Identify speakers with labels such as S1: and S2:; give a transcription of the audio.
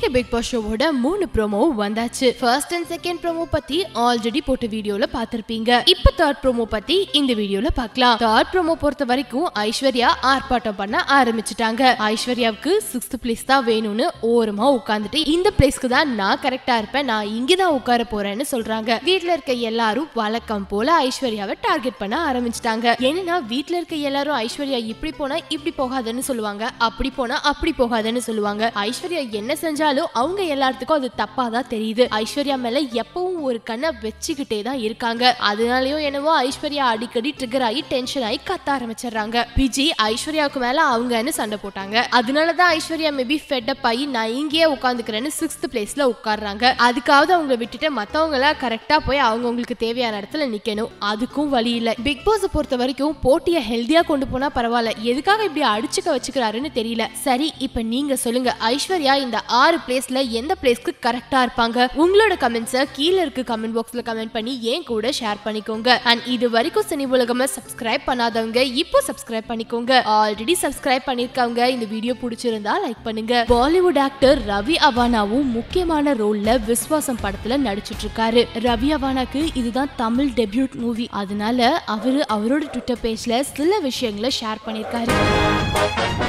S1: நேத்து big pass ஷோவோட மூணு ப்ரோமோ வந்தாச்சு ஃபர்ஸ்ட் அண்ட் செகண்ட் ப்ரோமோ பத்தி ஆல்ரெடி போட்ட வீடியோல பாத்திருப்பீங்க இப்ப தேர்ட் ப்ரோமோ பத்தி இந்த வீடியோல பார்க்கலாம் தேர்ட் ப்ரோமோ பொறுத்த வரைக்கும் ஐஸ்வர்யா ஆர்ப்பாட்டம் பண்ண ஆரம்பிச்சிட்டாங்க ஐஸ்வர்யாவுக்கு சிக்ஸ்த் பிளேஸ் தான் வேணும்னு ஓரமா உட்காந்துட்டு இந்த பிளேஸ்க்கு தான் நான் கரெக்டா இருப்பேன் நான் இங்கதான் உட்கார போறேன்னு சொல்றாங்க வீட்ல இருக்க எல்லாரும் வழக்கம் போல ஐஸ்வர்யாவை டார்கெட் பண்ண ஆரம்பிச்சிட்டாங்க என்னன்னா வீட்ல இருக்க எல்லாரும் ஐஸ்வர்யா இப்படி போனா இப்படி போகாதுன்னு சொல்லுவாங்க அப்படி போனா அப்படி போகாதுன்னு சொல்லுவாங்க ஐஸ்வர்யா என்ன செஞ்சாலும் அவங்க எல்லாத்துக்கும் அது தப்பா தான் தெரியுது ஐஸ்வர்யா மேல எப்பவும் ஒரு கண்ணை வச்சுக்கிட்டே தான் இருக்காங்க அதனாலயும் என்னவோ ஐஸ்வர்யா அடிக்கடி ட்ரிகர் ஆகி டென்ஷன் ஆகி கத்த ஆரம்பிச்சிடுறாங்க விஜி ஐஸ்வர்யாவுக்கு மேல அவங்கன்னு சண்டை போட்டாங்க அதனாலதான் ஐஸ்வர்யா மேபி ஃபெட்டப் ஆகி நான் இங்கேயே உட்காந்துக்கிறேன்னு சிக்ஸ்த் பிளேஸ்ல உட்கார்றாங்க அதுக்காவது அவங்கள விட்டுட்டு மத்தவங்கள கரெக்டா போய் அவங்க உங்களுக்கு தேவையான இடத்துல நிக்கணும் அதுக்கும் வழி இல்ல பிக் பாஸ் பொறுத்த வரைக்கும் போட்டியை ஹெல்தியா கொண்டு போனா பரவாயில்ல எதுக்காக இப்படி அடிச்சுக்க வச்சுக்கிறாருன்னு தெரியல சரி இப்ப நீங்க சொல்லுங்க ஐஸ்வர்யா இந்த ஆறு பிளேஸ்ல எந்த பிளேஸ்க்கு கரெக்டா இருப்பாங்க உங்களோட கமெண்ட்ஸை கீழே இருக்க கமெண்ட் பாக்ஸ்ல கமெண்ட் பண்ணி ஏன் கூட ஷேர் பண்ணிக்கோங்க அண்ட் இது வரைக்கும் சினி உலகமா சப்ஸ்கிரைப் பண்ணாதவங்க இப்போ சப்ஸ்கிரைப் பண்ணிக்கோங்க ஆல்ரெடி சப்ஸ்கிரைப் பண்ணிருக்கவங்க இந்த வீடியோ பிடிச்சிருந்தா லைக் பண்ணுங்க பாலிவுட் ஆக்டர் ரவி அவானாவும் முக்கியமான ரோல்ல விஸ்வாசம் படத்துல நடிச்சிட்டு இருக்காரு ரவி அவானாக்கு இதுதான் தமிழ் டெபியூட் மூவி அதனால அவரு அவரோட ட்விட்டர் பேஜ்ல சில விஷயங்களை ஷேர் பண்ணிருக்காரு